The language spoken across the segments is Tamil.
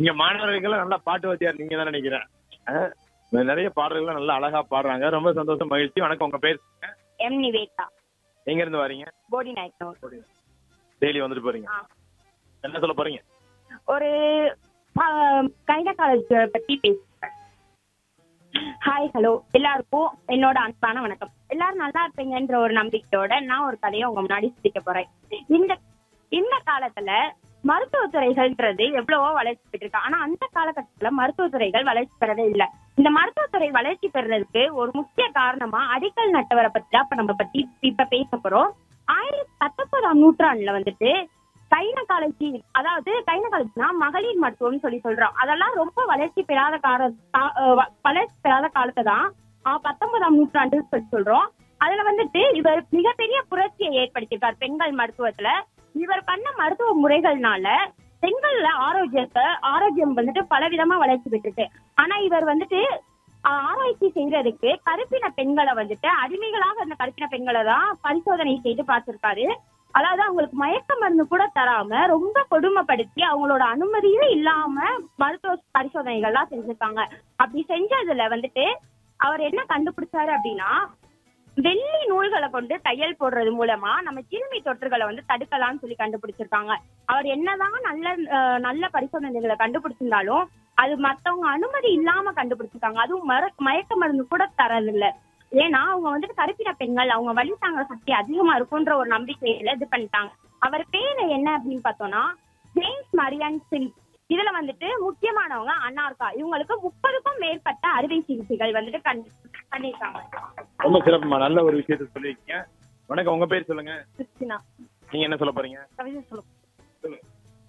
இங்க மாணவர்கள் நல்லா பாட்டு வாத்தியார் நீங்க தான் நினைக்கிறேன் ஆ, நிறைய பாடல்கள் நல்லா அழகா பாடுறாங்க ரொம்ப சந்தோஷம் மகிழ்ச்சி வணக்கம் உங்க பேர் எம் நிவேதா எங்க இருந்து வரீங்க போடி நாயக்கனூர் டெய்லி வந்துட்டு போறீங்க ஆ. என்ன சொல்ல போறீங்க ஒரு கைன காலேஜ் பத்தி பேசுறேன் ஹாய் ஹலோ எல்லாருக்கும் என்னோட அன்பான வணக்கம் எல்லாரும் நல்லா இருப்பீங்கன்ற ஒரு நம்பிக்கையோட நான் ஒரு கதையை உங்க முன்னாடி சிரிக்க போறேன் இந்த இந்த காலத்துல மருத்துவத்துறைகள்ன்றது எவ்வளவோ வளர்ச்சி பெற்றிருக்கு ஆனா அந்த காலகட்டத்துல மருத்துவத்துறைகள் வளர்ச்சி பெறவே இல்லை இந்த மருத்துவத்துறை வளர்ச்சி பெறுறதுக்கு ஒரு முக்கிய காரணமா அடிக்கல் நட்டவரை பத்தி தான் இப்ப நம்ம பத்தி இப்ப பேச போறோம் ஆயிரத்தி பத்தொன்பதாம் நூற்றாண்டுல வந்துட்டு கைனகாலஜி அதாவது கைனகாலஜினா மகளிர் மருத்துவம்னு சொல்லி சொல்றோம் அதெல்லாம் ரொம்ப வளர்ச்சி பெறாத கால கா- அஹ் வ- வளர்ச்சி பெறாத காலத்தை தான் ஆஹ் பத்தொன்பதாம் நூற்றாண்டு சொல்லி சொல்றோம் அதுல வந்துட்டு இவர் மிகப்பெரிய புரட்சியை ஏற்படுத்தியிருக்கார் பெண்கள் மருத்துவத்துல இவர் பண்ண மருத்துவ முறைகள்னால பெண்கள்ல ஆரோக்கியத்தை ஆரோக்கியம் வந்துட்டு பலவிதமா வளர்ச்சி பெற்றிருக்கு ஆனா இவர் வந்துட்டு ஆஹ் ஆராய்ச்சி செய்யறதுக்கு கருப்பின பெண்களை வந்துட்டு அடிமைகளாக இருந்த கருப்பின பெண்களை தான் பரிசோதனை செய்து பார்த்திருக்காரு அதாவது அவங்களுக்கு மயக்க மருந்து கூட தராம ரொம்ப கொடுமைப்படுத்தி அவங்களோட அனுமதியே இல்லாம மருத்துவ பரிசோதனைகள்லாம் செஞ்சிருக்காங்க அப்படி செஞ்சதுல வந்துட்டு அவர் என்ன கண்டுபிடிச்சாரு அப்படின்னா வெள்ளி நூல்களை கொண்டு தையல் போடுறது மூலமா நம்ம கிருமி தொற்றுகளை வந்து தடுக்கலாம்னு சொல்லி கண்டுபிடிச்சிருக்காங்க அவர் என்னதான் நல்ல அஹ், நல்ல பரிசோதனைகளை கண்டுபிடிச்சிருந்தாலும் அது மத்தவங்க அனுமதி இல்லாம கண்டுபிடிச்சிருக்காங்க அதுவும் மர மயக்க மருந்து கூட தரதில்ல ஏன்னா அவங்க வந்துட்டு கருப்பின பெண்கள் அவங்க வலி தாங்க சக்தி அதிகமா இருக்குன்ற ஒரு நம்பிக்கையில இது பண்ணிட்டாங்க அவர் பேரு என்ன அப்படின்னு பார்த்தோம்னா ஜேம்ஸ் மரியன் சில் இதுல வந்துட்டு முக்கியமானவங்க அன்னார்கா இவங்களுக்கு முப்பதுக்கும் மேற்பட்ட அறுவை சிகிச்சைகள் வந்துட்டு கண்- பண்ணியிருக்காங்க ரொம்ப சிறப்புமா நல்ல ஒரு விஷயத்த சொல்லியிருக்கீங்க வணக்கம் உங்க பேர் சொல்லுங்க கிறிஸ்டினா நீங்க என்ன சொல்ல போறீங்க கவிதை சொல்லுங்க சொல்லுங்க.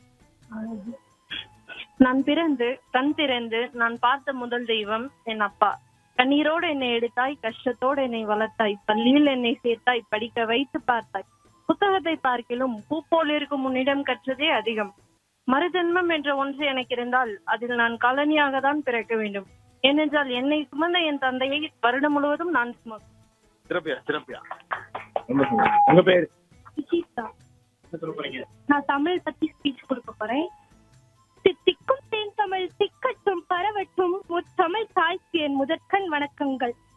நான் பிறந்து கண் திறந்து நான் பார்த்த முதல் தெய்வம் என் அப்பா கண்ணீரோடு என்னை எடுத்தாய் கஷ்டத்தோடு என்னை வளர்த்தாய் பள்ளியில் என்னை சேர்த்தாய் படிக்க வைத்து பார்த்தாய் புத்தகத்தை பார்க்கிலும் பூ போல் இருக்கும் உன்னிடம் கற்றதே அதிகம் மறுஜென்மம் என்ற ஒன்று எனக்கு இருந்தால் அதில் நான் காலனியாக தான் பிறக்க வேண்டும் ஏனென்றால் என்னை சுமந்த என் தந்தையை வருடம் முழுவதும் நான் சுமக்கும் சிறப்பியா சிறப்பியா ரொம்ப சந்தோஷம். உங்க பேர் விஜிதா என்ன சொல்ல போறீங்க நான் தமிழ் பத்தி ஸ்பீச் கொடுக்க போறேன் தித்திக்கும் தேன் தமிழ் திக்கட்டும் பரவட்டும் முத்தமிழ் தாய்க்கு என் முதற்கண் வணக்கங்கள்